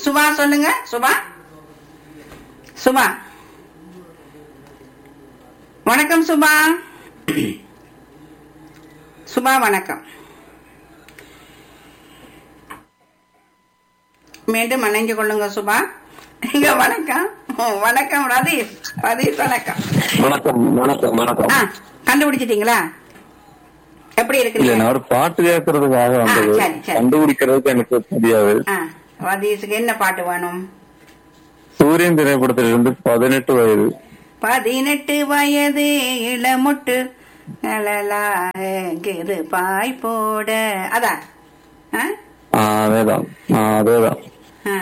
சுபா சொல்லுங்க சுபா சுபா வணக்கம் சுபா சுபா வணக்கம் மீண்டும் மன்னிஞ்சு கொள்ளுங்க சுபா இங்க வணக்கம் ஓ, வணக்கம் ரதீஷ் ரதீஷ் வணக்கம் வணக்கம் வணக்கம் வணக்கம் ஆ கண்டுபிடிச்சிட்டீங்களா எப்படி இல்ல இருக்கிறீங்க நான் ஒரு பாட்டு கேட்கறதுக்காக வந்தது சரி, சரி. கண்டுபிடிக்கிறதுக்கு எனக்கு தெரியாது ஆ, ரதீஷுக்கு என்ன பாட்டு வேணும் சூரியன் திரைப்படத்திலிருந்து பதினெட்டு வயது பதினெட்டு வயது இளமுட்டு நலலாகுது பாய் போட அதான் ஆ? ஆ, அதேதான் ஆ, அதேதான் ஆ.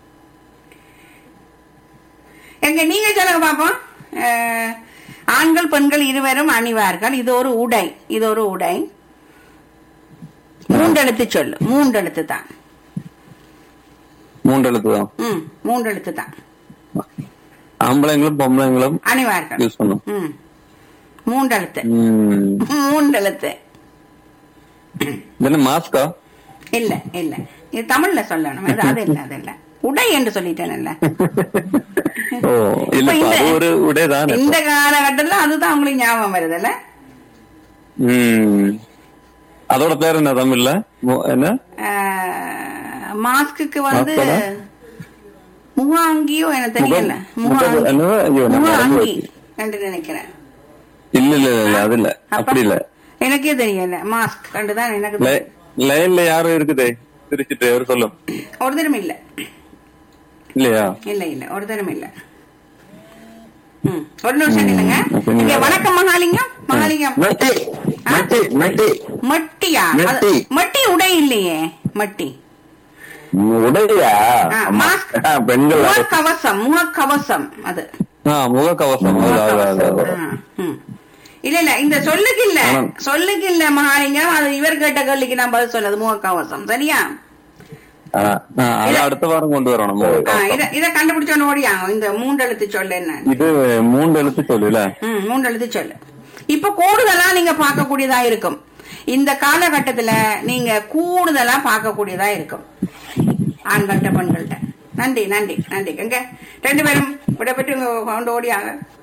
எங்க நீங்க சொல்லுங்க பாப்போம் அஹ், ஆண்கள் பெண்கள் இருவரும் அணிவார்கள் இது ஒரு உடை இது ஒரு உடை மூன்றெழுத்து சொல்லு மூன்றெழுத்து தான் மூன்றெழுத்து தான் ம் மூன்றெழுத்து தான் ஆம்பளைங்களும் பொம்பளைங்களும் அணிவார்கள் யூஸ் பண்ணும் ம் மூன்றெழுத்து ம். மூன்றெழுத்து இது என்ன மாஸ்கா இல்ல இல்ல இது தமிழ்ல சொல்லணும் அது அது இல்ல அது இல்ல உடை என்று சொல்லிட்டேன்ல ஓ இல்ல இப்ப இப்ப இந்த- அது ஒரு உடைதான் இந்த காலகட்டத்துல அதுதான் உங்களுக்கு ஞாபகம் வருதுல்ல ம் அதோட பேர் என்ன தமிழ்ல மு- என்ன ஆஹ், மாஸ்க்குக்கு வந்து மாஸ்கோடா? முகாங்கியோ எனக்கு தெரியல முக- முக- முகாங்கி என்னது? ஐயோ, நான் மறந்து முகாங்கி போச்சு. என்று நினைக்கிறேன் இல்ல இல்ல இல்ல அது இல்ல அப்ப? அப்படி இல்ல எனக்கே தெரியல மாஸ்க் கண்டுதான் எனக்கு தெரியும். லை- லைன்ல யாரும் இருக்குதே சிரிச்சிட்டு அவர் சொல்லும் ஒரு தரம் இல்ல இல்லையா இல்ல இல்ல ஒரு தரம் இல்ல ம், ஒரு நிமிஷம் இல்லைங்க அப்ப நீங்க- இங்க வணக்கம் மகாலிங்கம் மகாலிங்கம் மெட்டி மெட்டி மெட்டி மட்டியா அது- மெட்டி. மட்டி உடை இல்லையே மட்டி உடையா ஆ, ஆமா. மாஸ்க். ஆ, பெண்கள் அது. முகக்கவசம் முகக்கவசம் அது ஆ முகக்கவசம் அது, அது, அது, அது. ஆ, ம். இல்ல இல்ல இந்த சொல்லுக்கு இல்ல ஆனா- சொல்லுக்கு இல்ல மகாலிங்கம் அது இவர் கேட்ட கேள்விக்கு நான் பதில் சொன்னது முகக்கவசம் சரியா ஆ, ஆ, அது அடுத்த வாரம் கொண்டு வரணும் ஆ, முகக்கவசம். இத இத கண்டுபிடிச்சோன்னு ஓடியாங்க இந்த மூன்றெழுத்து சொல்லு என்ன இது மூன்று எழுத்து சொல்லல ம் மூன்றெழுத்து சொல்லு இப்ப கூடுதலா நீங்க பார்க்கக்கூடியதா இருக்கும் இந்த காலகட்டத்துல நீங்க கூடுதலா பார்க்கக்கூடியதா இருக்கும் ஆண்கள்ட்ட பெண்கள்ட்ட நன்றி நன்றி நன்றி எங்க ரெண்டு பேரும் விட பெற்று கொண்டு ஓடியாங்க